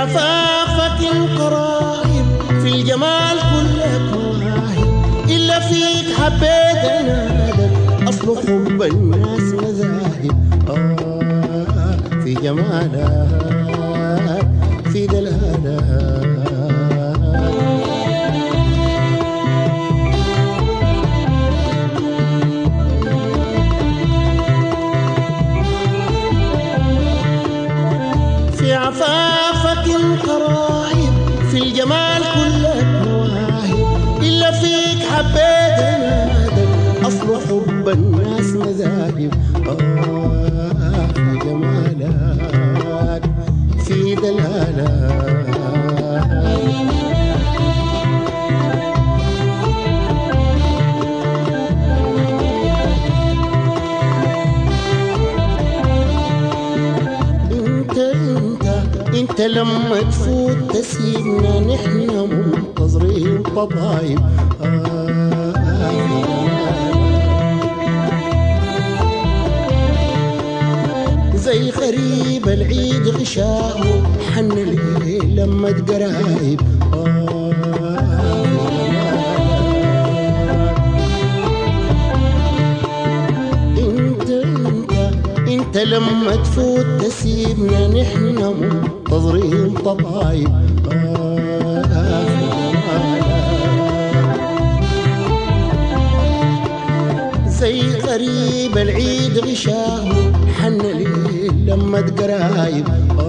عفافك قرائب في الجمال كلك مواهب إلا فيك حبيت أنادك أصل حب الناس مذاهب آه في جمالك في دلالك في عفافك قرائب في الجمال كلك مواهب إلا فيك حبيت أنادك أصل حب الناس مذاهب آه في جمالك في دلالك انت انت انت لما تفوت تسيبنا نحن منتظرين طبايب آه زي غريب العيد غشاء حن الليل لما تقرايب انت انت انت لما تفوت تسيبنا نحن منتظرين طبايب زي غريب العيد غشاه حن ليل لما تقرايب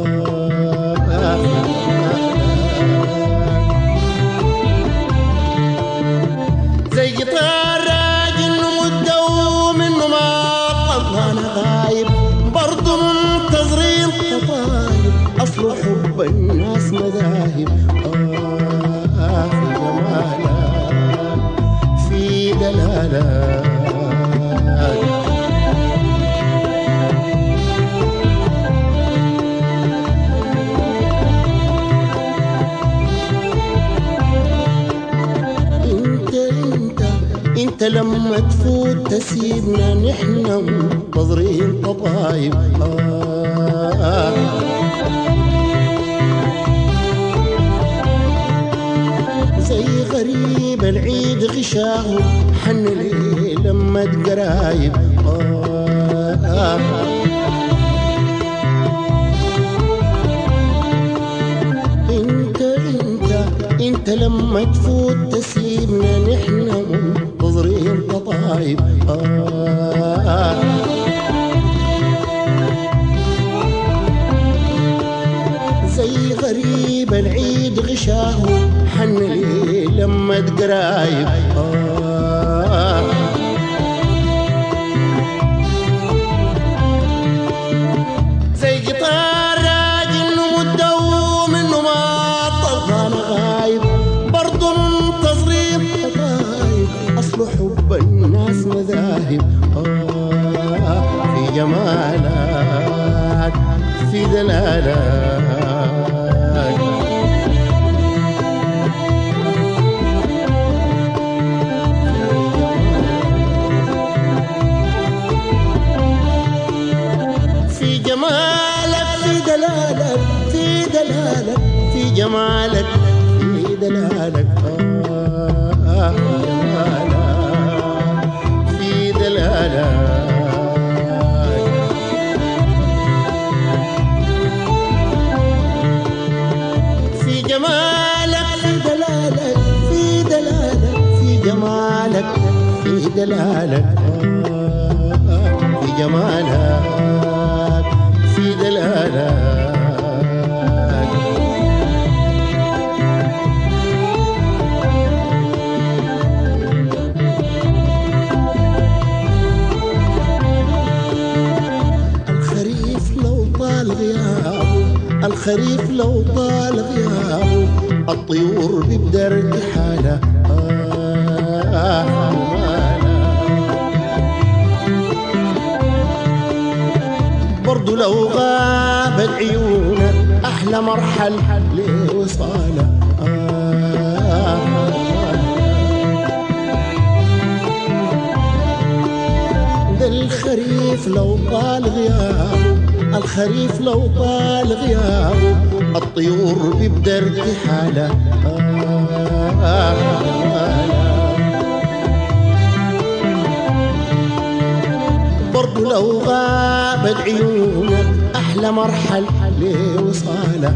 زي جطار راجل مدة منه ما طلعنا غايب برضو منتظرين خطايب أصل حب الناس مذاهب آه في جمالك في دلالك انت انت انت لما تفوت تسيبنا نحن منتظرين طبايب آه زي غريب العيد غشاه حن ليه لما تقرايب آه انت انت انت لما تفوت تسيبنا نحن منتظرين قطايب آه زي غريب العيد غشاه حن ليه لما تقرايب آه زي قطار راجل مدة منه ما طلعنا غايب برضو منتظرين خطايب أصل حب الناس مذاهب آه في جمالك في دلالك في جمالك في دلالك في دلالك في جمالك في دلالك آه في جمالك في دلالك في جمالك في دلالك في دلالك في جمالك في دلالك آه، في جمالك في دلالك الخريف لو طال غيابه الخريف لو طال غيابه الطيور بيبدا ارتحالة آه برضو لو غاب العيون أحلى مرحل لوصاله آه ده الخريف لو طال غيابه الخريف لو طال غيابه الطيور بيبدا ارتحالة آه برضو لو غابت عيونك أحلى مرحل لوصالة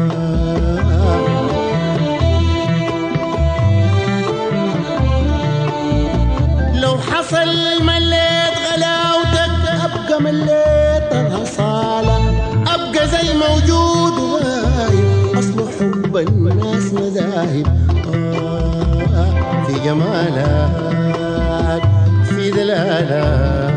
لو حصل مليت غلاوتك أبقى مليت الأصالة أبقى زي موجود وغايب أصل حب الناس مذاهب آه في جمالك في دلالك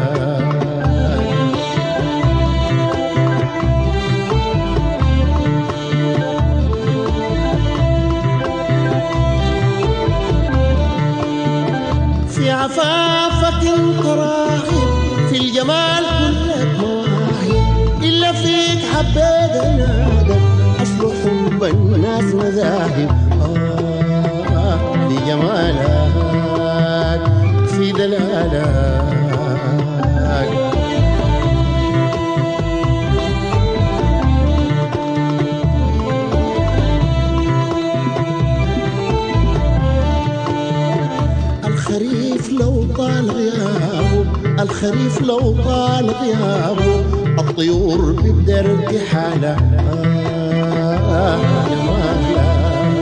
في عفافك انت راغب في الجمال كلك مواهب إلا فيك حبيت نادم أصل حب الناس مذاهب آه في جمالك في دلالك الخريف لو طال غيابه الخريف لو طال غيابه الطيور بيبدا ارتحالة آه جمالها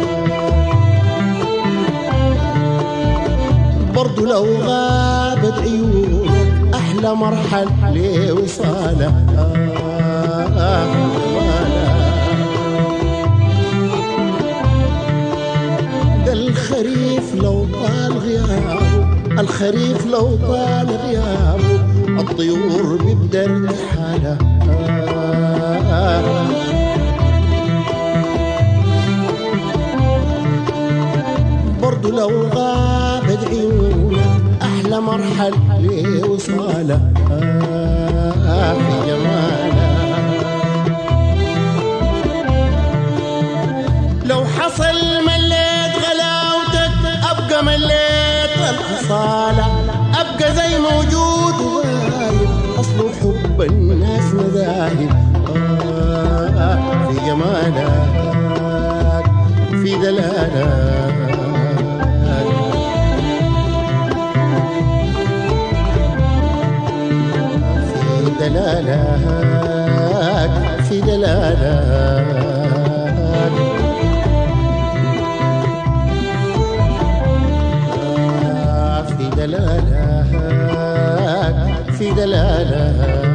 برضو لو غابت عيونك أحلى مرحل لوصالة آه جمالها ده الخريف لو طال غيابه الخريف لو طال غيابه الطيور بيبدا ارتحالة آه برضو لو غابت عيونك أحلى مرحل لوصالة آه في جمالها لو حصل مليت غلاوتك أبقى مليت الأصالة أبقى زي موجود وغايب أصل حب الناس مذاهب آه في جمالك في دلالك في دلالك في دلالك في دلالك في دلالك